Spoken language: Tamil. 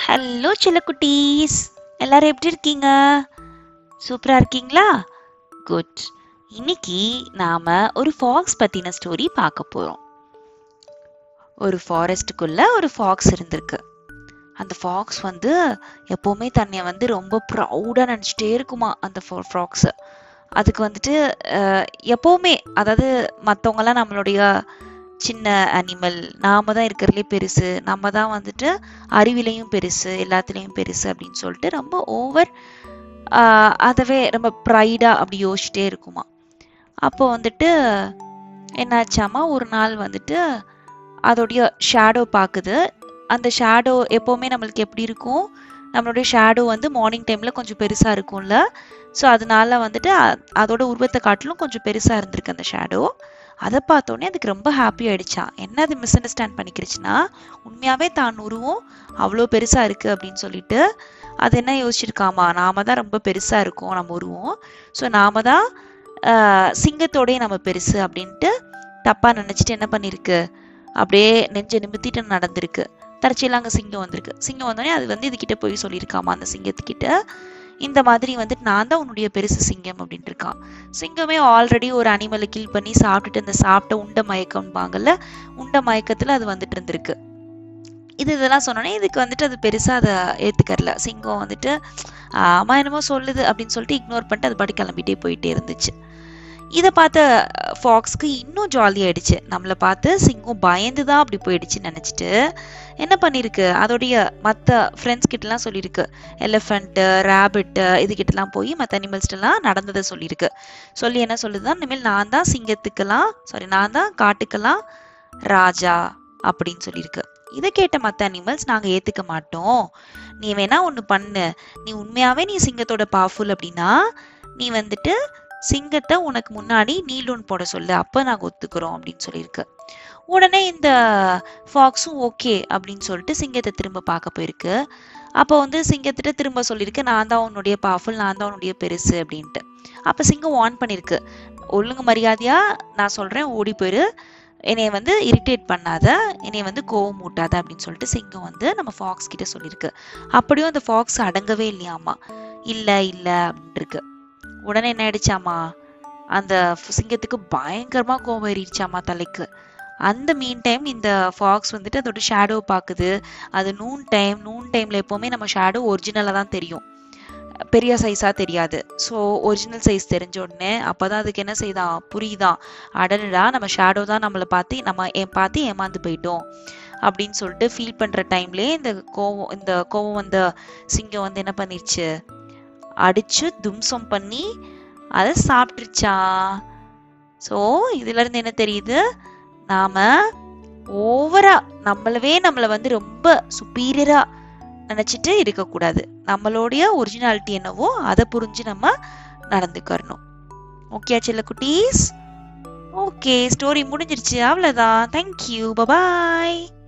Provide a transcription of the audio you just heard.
ஹலோ செல்லக்குட்டீஸ் எல்லாரும் எப்படி இருக்கீங்க சூப்பரா இருக்கீங்களா குட் இன்னைக்கு நாம ஒரு ஃபாக்ஸ் பத்தின ஸ்டோரி பார்க்க போறோம் ஒரு ஃபாரஸ்ட்டுக்குள்ள ஒரு ஃபாக்ஸ் இருந்திருக்கு அந்த ஃபாக்ஸ் வந்து எப்பவுமே தன்னை வந்து ரொம்ப ப்ரௌடா நினைச்சிட்டே இருக்குமா அந்த ஃபாக்ஸ் அதுக்கு வந்துட்டு அஹ், எப்பவுமே அதாவது மற்றவங்கலாம் நம்மளுடைய சின்ன அனிமல் நாம தான் இருக்கிறதுலே பெருசு நம்ம தான் வந்துட்டு அறிவிலையும் பெருசு எல்லாத்துலேயும் பெருசு அப்படின்னு சொல்லிட்டு ரொம்ப ஓவர் அதவே ரொம்ப ப்ரைடா அப்படி யோசிச்சுட்டே இருக்குமா அப்போ வந்துட்டு என்னாச்சாமா ஒரு நாள் வந்துட்டு அதோடைய ஷேடோ பார்க்குது அந்த ஷேடோ எப்போவுமே நம்மளுக்கு எப்படி இருக்கும் நம்மளுடைய ஷேடோ வந்து மார்னிங் டைமில் கொஞ்சம் பெருசாக இருக்கும்ல ஸோ அதனால வந்துட்டு அ- அதோட உருவத்தை காட்டிலும் கொஞ்சம் பெருசாக இருந்திருக்கு அந்த ஷேடோ அதை பார்த்தோன்னே அதுக்கு ரொம்ப ஹாப்பி ஆயிடுச்சான் என்ன அது மிஸ் அண்டர்ஸ்டாண்ட் பண்ணிக்கிடுச்சுன்னா உண்மையாவே தான் உருவம் அவ்வளோ பெருசா இருக்கு அப்படின்னு சொல்லிட்டு அது என்ன யோசிச்சிருக்காமா நாம தான் ரொம்ப பெருசா இருக்கோம் நம்ம உருவம் ஸோ நாம தான் ஆஹ், சிங்கத்தோடயே நம்ம பெருசு அப்படின்ட்டு தப்பா நினைச்சிட்டு என்ன பண்ணிருக்கு அப்படியே நெஞ்ச நிமித்திட்டு நடந்திருக்கு தற்செயலா அங்க சிங்கம் வந்திருக்கு சிங்கம் வந்தோடனே அது வந்து இதுகிட்ட போய் சொல்லியிருக்காமா அந்த சிங்கத்துக்கிட்ட இந்த மாதிரி வந்துட்டு நான் தான் உன்னுடைய பெருசு சிங்கம் அப்படின்ட்டு இருக்கான் சிங்கமே ஆல்ரெடி ஒரு அனிமலை கில் பண்ணி சாப்பிட்டுட்டு அந்த சாப்பிட்ட உண்ட மயக்கம்பாங்கல்ல உண்ட மயக்கத்துல அது வந்துட்டு இருந்திருக்கு இது இதெல்லாம் சொன்னோன்னே இதுக்கு வந்துட்டு அது பெருசா அதை ஏத்துக்கறல சிங்கம் வந்துட்டு ஆமா என்னமோ சொல்லுது அப்படின்னு சொல்லிட்டு இக்னோர் பண்ணிட்டு அது பாட்டு கிளம்பிட்டே போயிட்டே இருந்துச்சு இதை பார்த்த ஃபாக்ஸ்க்கு இன்னும் ஜாலி ஆயிடுச்சு நம்மளை பார்த்து சிங்கம் பயந்து தான் அப்படி போயிடுச்சுன்னு நினச்சிட்டு என்ன பண்ணிருக்கு அதோடைய மற்ற ஃப்ரெண்ட்ஸ் கிட்டலாம் சொல்லியிருக்கு எலிஃபண்ட்டு ரேபிட்டு இதுகிட்டலாம் போய் மற்ற அனிமல்ஸ்ட்டெல்லாம் நடந்ததை சொல்லியிருக்கு சொல்லி என்ன சொல்லுதுதான் இனிமேல் நான் தான் சிங்கத்துக்கெல்லாம் சாரி நான் தான் காட்டுக்கெல்லாம் ராஜா அப்படின்னு சொல்லியிருக்கு இதை கேட்ட மற்ற அனிமல்ஸ் நாங்கள் ஏற்றுக்க மாட்டோம் நீ வேணா ஒன்று பண்ணு நீ உண்மையாவே நீ சிங்கத்தோட பவர்ஃபுல் அப்படின்னா நீ வந்துட்டு சிங்கத்தை உனக்கு முன்னாடி நீலூன் போட சொல்லு அப்போ நாங்கள் ஒத்துக்கிறோம் அப்படின்னு சொல்லியிருக்கு உடனே இந்த ஃபாக்ஸும் ஓகே அப்படின்னு சொல்லிட்டு சிங்கத்தை திரும்ப பார்க்க போயிருக்கு அப்போ வந்து சிங்கத்திட்ட திரும்ப சொல்லியிருக்கு நான் தான் உன்னுடைய பவர்ஃபுல் நான் தான் உன்னுடைய பெருசு அப்படின்ட்டு அப்போ சிங்கம் வார்ன் பண்ணியிருக்கு ஒழுங்கு மரியாதையா நான் சொல்றேன் ஓடி போயிரு என்னைய வந்து இரிட்டேட் பண்ணாத என்னைய வந்து கோவம் மூட்டாத அப்படின்னு சொல்லிட்டு சிங்கம் வந்து நம்ம ஃபாக்ஸ் கிட்ட சொல்லியிருக்கு அப்படியும் அந்த ஃபாக்ஸ் அடங்கவே இல்லையாமா இல்ல இல்ல அப்படின்ட்டு இருக்கு உடனே என்ன ஆயிடுச்சாமா அந்த சிங்கத்துக்கு பயங்கரமா கோவம் ஏறிடுச்சாமா தலைக்கு அந்த மீன் டைம் இந்த ஃபாக்ஸ் வந்துட்டு அதோட ஷேடோ பார்க்குது அது நூன் டைம் நூன் டைம்ல எப்பவுமே நம்ம ஷேடோ ஒரிஜினலாக தான் தெரியும் பெரிய சைஸா தெரியாது ஸோ ஒரிஜினல் சைஸ் தெரிஞ்ச உடனே அப்பதான் அதுக்கு என்ன செய்தான் புரியுதான் அடடா நம்ம ஷேடோ தான் நம்மளை பார்த்து நம்ம ஏன் பார்த்து ஏமாந்து போயிட்டோம் அப்படின்னு சொல்லிட்டு ஃபீல் பண்ற டைம்லயே இந்த கோவம் இந்த கோவம் வந்த சிங்கம் வந்து என்ன பண்ணிருச்சு அடிச்சு தும்சம் பண்ணி அதை சாப்பிட்டுருச்சா ஸோ இதுல இருந்து என்ன தெரியுது நாம ஓவரா நம்மளவே நம்மளை வந்து ரொம்ப சுப்பீரியரா நினைச்சிட்டு இருக்கக்கூடாது நம்மளுடைய ஒரிஜினாலிட்டி என்னவோ அதை புரிஞ்சு நம்ம நடந்துக்கறணும் ஓகே செல்ல குட்டீஸ் ஓகே ஸ்டோரி முடிஞ்சிருச்சு அவ்வளோதான் தேங்க்யூ பபாய்